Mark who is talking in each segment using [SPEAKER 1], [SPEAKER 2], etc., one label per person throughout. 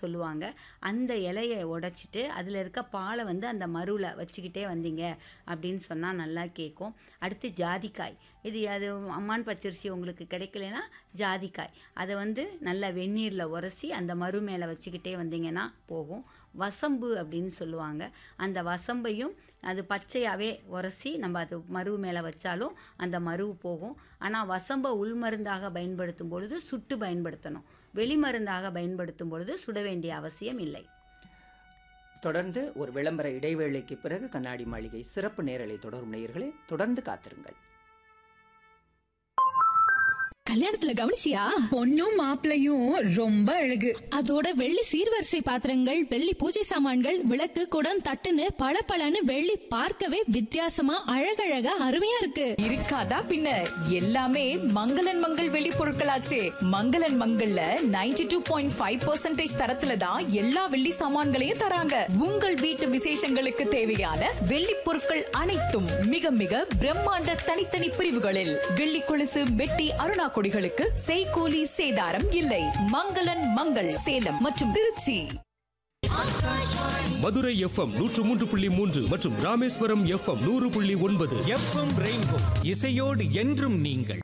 [SPEAKER 1] சொல்லுவாங்க அந்த இலையை உடைச்சிட்டு அதில் இருக்க பாலை வந்து அந்த மருவில் வச்சுக்கிட்டே வந்தீங்க அப்படின்னு சொன்னால் நல்லா கேட்கும் அடுத்து ஜாதிக்காய் இது அது அம்மான் பச்சரிசி உங்களுக்கு கிடைக்கலனா ஜாதிக்காய் அதை வந்து நல்லா வெந்நீரில் உரசி அந்த மரு மேலே வச்சுக்கிட்டே வந்தீங்கன்னா போகும் வசம்பு அப்படின்னு சொல்லுவாங்க அந்த வசம்பையும் அது பச்சையாகவே உரசி நம்ம அது மருவு மேலே வச்சாலும் அந்த மருவு போகும் ஆனால் வசம்பை உள்மருந்தாக பயன்படுத்தும் பொழுது சுட்டு பயன்படுத்தணும் வெளிமருந்தாக பயன்படுத்தும் பொழுது சுட வேண்டிய அவசியம் இல்லை
[SPEAKER 2] தொடர்ந்து ஒரு விளம்பர இடைவேளைக்கு பிறகு கண்ணாடி மாளிகை சிறப்பு நேரலை தொடரும் நேயர்களே தொடர்ந்து காத்திருங்கள்
[SPEAKER 3] கல்யாணத்துல கவனிச்சியா
[SPEAKER 4] பொண்ணும் மாப்பிளையும் ரொம்ப அழகு
[SPEAKER 3] அதோட வெள்ளி சீர்வரிசை பாத்திரங்கள் வெள்ளி பூஜை சாமான்கள் விளக்கு குடம் தட்டுன்னு பளபளன்னு வெள்ளி பார்க்கவே வித்தியாசமா அழகழகா அருமையா இருக்கு
[SPEAKER 4] இருக்காதா பின்ன எல்லாமே மங்களன் மங்கள் வெளி பொருட்களாச்சே மங்களன் மங்கள்ல 92.5% டூ பாயிண்ட் ஃபைவ் பர்சன்டேஜ் தரத்துல தான் எல்லா வெள்ளி சாமான்களையும் தராங்க உங்கள் வீட்டு விசேஷங்களுக்கு தேவையான வெள்ளி பொருட்கள் அனைத்தும் மிக மிக பிரம்மாண்ட தனித்தனி பிரிவுகளில் வெள்ளி கொலுசு வெட்டி அருணா கொடிகளுக்கு செய்கூலி சேதாரம் இல்லை மங்களன் மங்கள் சேலம் மற்றும் திருச்சி
[SPEAKER 5] மதுரை எஃப்எம் நூற்று மூன்று புள்ளி மூன்று மற்றும் ராமேஸ்வரம் எஃப்எம் நூறு புள்ளி ஒன்பது
[SPEAKER 6] எஃப்எம் ரெயின்போ இசையோடு என்றும் நீங்கள்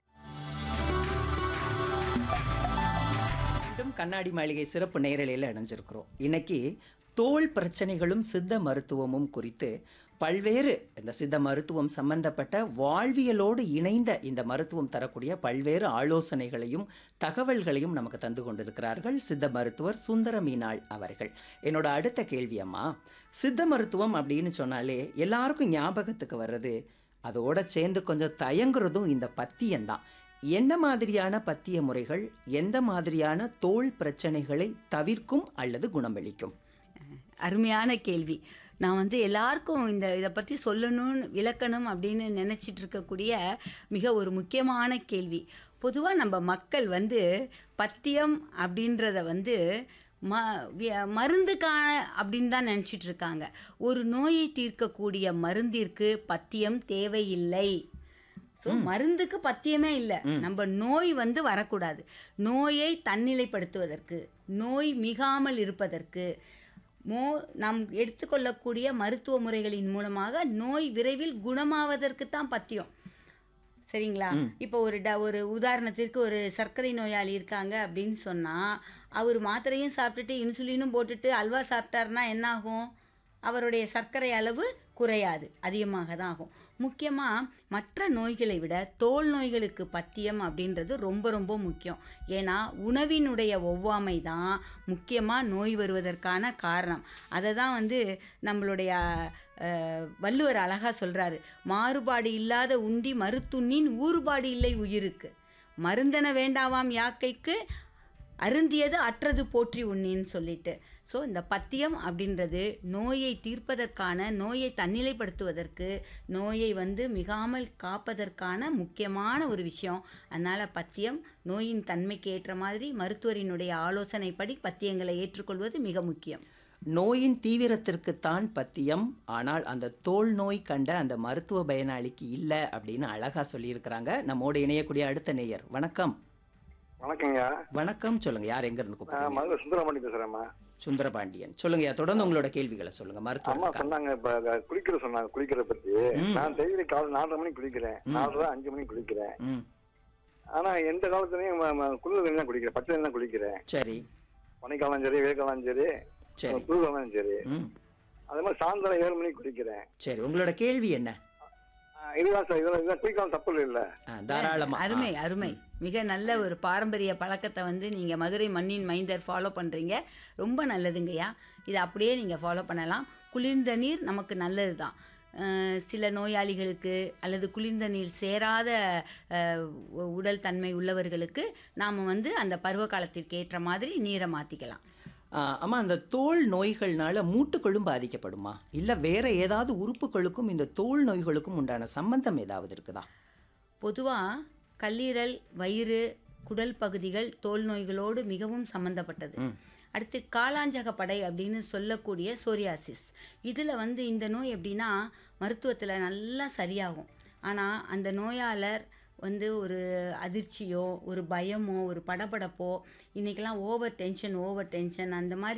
[SPEAKER 2] மீண்டும் கண்ணாடி மாளிகை சிறப்பு நேரலையில் இணைஞ்சிருக்கிறோம் இன்னைக்கு தோல் பிரச்சனைகளும் சித்த மருத்துவமும் குறித்து பல்வேறு இந்த சித்த மருத்துவம் சம்பந்தப்பட்ட வாழ்வியலோடு இணைந்த இந்த மருத்துவம் தரக்கூடிய பல்வேறு ஆலோசனைகளையும் தகவல்களையும் நமக்கு தந்து கொண்டிருக்கிறார்கள் சித்த மருத்துவர் சுந்தர மீனாள் அவர்கள் என்னோட அடுத்த கேள்வி அம்மா சித்த மருத்துவம் அப்படின்னு சொன்னாலே எல்லாருக்கும் ஞாபகத்துக்கு வர்றது அதோட சேர்ந்து கொஞ்சம் தயங்குறதும் இந்த பத்தியம்தான் என்ன மாதிரியான பத்திய முறைகள் எந்த மாதிரியான தோல் பிரச்சனைகளை தவிர்க்கும் அல்லது குணமளிக்கும்
[SPEAKER 1] அருமையான கேள்வி நான் வந்து எல்லாருக்கும் இந்த இதை பற்றி சொல்லணும்னு விளக்கணும் அப்படின்னு நினச்சிட்டு இருக்கக்கூடிய மிக ஒரு முக்கியமான கேள்வி பொதுவாக நம்ம மக்கள் வந்து பத்தியம் அப்படின்றத வந்து ம வி- மருந்துக்கான அப்படின்னு தான் நினச்சிட்டு இருக்காங்க ஒரு நோயை தீர்க்கக்கூடிய மருந்திற்கு பத்தியம் தேவையில்லை ஸோ மருந்துக்கு பத்தியமே இல்லை நம்ம நோய் வந்து வரக்கூடாது நோயை தன்னிலைப்படுத்துவதற்கு நோய் மிகாமல் இருப்பதற்கு மோ நாம் எடுத்துக்கொள்ளக்கூடிய மருத்துவ முறைகளின் மூலமாக நோய் விரைவில் குணமாவதற்கு தான் பத்தியம் சரிங்களா இப்போ ஒரு ட ஒரு உதாரணத்திற்கு ஒரு சர்க்கரை நோயாளி இருக்காங்க அப்படின்னு சொன்னால் அவர் மாத்திரையும் சாப்பிட்டுட்டு இன்சுலினும் போட்டுட்டு அல்வா சாப்பிட்டாருன்னா என்ன ஆகும் அவருடைய சர்க்கரை அளவு குறையாது அதிகமாக தான் ஆகும் முக்கியமாக மற்ற நோய்களை விட தோல் நோய்களுக்கு பத்தியம் அப்படின்றது ரொம்ப ரொம்ப முக்கியம் ஏன்னா உணவினுடைய ஒவ்வாமை தான் முக்கியமாக நோய் வருவதற்கான காரணம் அதை தான் வந்து நம்மளுடைய அஹ், வள்ளுவர் அழகாக சொல்கிறாரு மாறுபாடு இல்லாத உண்டி மருத்துண்ணின் ஊறுபாடு இல்லை உயிருக்கு மருந்தென வேண்டாவாம் யாக்கைக்கு அருந்தியது அற்றது போற்றி உண்ணின்னு சொல்லிட்டு ஸோ இந்த பத்தியம் அப்படின்றது நோயை தீர்ப்பதற்கான நோயை தன்னிலைப்படுத்துவதற்கு நோயை வந்து மிகாமல் காப்பதற்கான முக்கியமான ஒரு விஷயம் அதனால் பத்தியம் நோயின் தன்மைக்கு ஏற்ற மாதிரி மருத்துவரினுடைய ஆலோசனைப்படி பத்தியங்களை ஏற்றுக்கொள்வது மிக முக்கியம்
[SPEAKER 2] நோயின் தீவிரத்திற்குத்தான் பத்தியம் ஆனால் அந்த தோல் நோய் கண்ட அந்த மருத்துவ பயனாளிக்கு இல்லை அப்படின்னு அழகா சொல்லியிருக்கிறாங்க நம்மோடு இணையக்கூடிய அடுத்த நேயர் வணக்கம்
[SPEAKER 7] வணக்கங்க
[SPEAKER 2] வணக்கம் சொல்லுங்க யார் எங்க இருந்து
[SPEAKER 7] நான்
[SPEAKER 2] கூப்பிடுறீங்க
[SPEAKER 7] மதுரை சுந்தரமணி பேசுறேன்மா
[SPEAKER 2] சுந்தரபாண்டியன் சொல்லுங்க தொடர்ந்து உங்களோட கேள்விகளை சொல்லுங்க
[SPEAKER 7] அம்மா
[SPEAKER 2] மருத்துவ
[SPEAKER 7] சொன்னாங்க இப்ப அத குளிக்கிற சொன்னாங்க குளிக்கிற பத்தி
[SPEAKER 2] ம்.
[SPEAKER 7] நான் டெய்லி காலை நாலரை மணிக்கு குளிக்கிறேன்
[SPEAKER 2] ம்.
[SPEAKER 7] நாலரை அஞ்சு மணிக்கு குளிக்கிறேன்
[SPEAKER 2] ம்
[SPEAKER 7] ஆனா எந்த காலத்துலயும் ம- ம- குளிர் தண்ணி தான் குளிக்கிறேன் பச்சை தண்ணி தான் குளிக்கிறேன்
[SPEAKER 2] சரி
[SPEAKER 7] பனிக்காலம் சரி வெயில்காலம் சரி
[SPEAKER 2] சரி
[SPEAKER 7] குளிர்காலம் சரி
[SPEAKER 2] ம்
[SPEAKER 7] அதே மாதிரி சாயந்தரம் ஏழு மணிக்கு குளிக்கிறேன்
[SPEAKER 2] சரி உங்களோட கேள்வி என்ன
[SPEAKER 7] ஆ, இதுதான் சார் இதெல்லாம் இதெல்லாம் குளிக்கலாம் தப்பு இல்ல
[SPEAKER 2] ஆ, தாராளமா
[SPEAKER 1] அருமை
[SPEAKER 2] ஆ,
[SPEAKER 1] அருமை மிக நல்ல ஒரு பாரம்பரிய பழக்கத்தை வந்து நீங்கள் மதுரை மண்ணின் மைந்தர் ஃபாலோ பண்ணுறீங்க ரொம்ப நல்லதுங்கய்யா இதை அப்படியே நீங்கள் ஃபாலோ பண்ணலாம் குளிர்ந்த நீர் நமக்கு நல்லது தான் சில நோயாளிகளுக்கு அல்லது குளிர்ந்த நீர் சேராத அஹ், உ- உடல் தன்மை உள்ளவர்களுக்கு நாம் வந்து அந்த பருவ காலத்திற்கு ஏற்ற மாதிரி நீரை மாற்றிக்கலாம்
[SPEAKER 2] ஆ, அம்மா அந்த தோல் நோய்கள்னால மூட்டுகளும் பாதிக்கப்படுமா இல்ல வேற ஏதாவது உறுப்புகளுக்கும் இந்த தோல் நோய்களுக்கும் உண்டான சம்பந்தம் ஏதாவது இருக்குதா
[SPEAKER 1] பொதுவாக கல்லீரல் வயிறு குடல் பகுதிகள் தோல் நோய்களோடு மிகவும் சம்பந்தப்பட்டது
[SPEAKER 2] ம்.
[SPEAKER 1] அடுத்து காலாஞ்சகப்படை அப்படின்னு சொல்லக்கூடிய சோரியாசிஸ் இதில் வந்து இந்த நோய் எப்படின்னா மருத்துவத்தில் நல்லா சரியாகும் ஆனால் அந்த நோயாளர் வந்து ஒரு அதிர்ச்சியோ ஒரு பயமோ ஒரு படபடப்போ இன்றைக்கெல்லாம் ஓவர் டென்ஷன் ஓவர் டென்ஷன் அந்த மாதிரி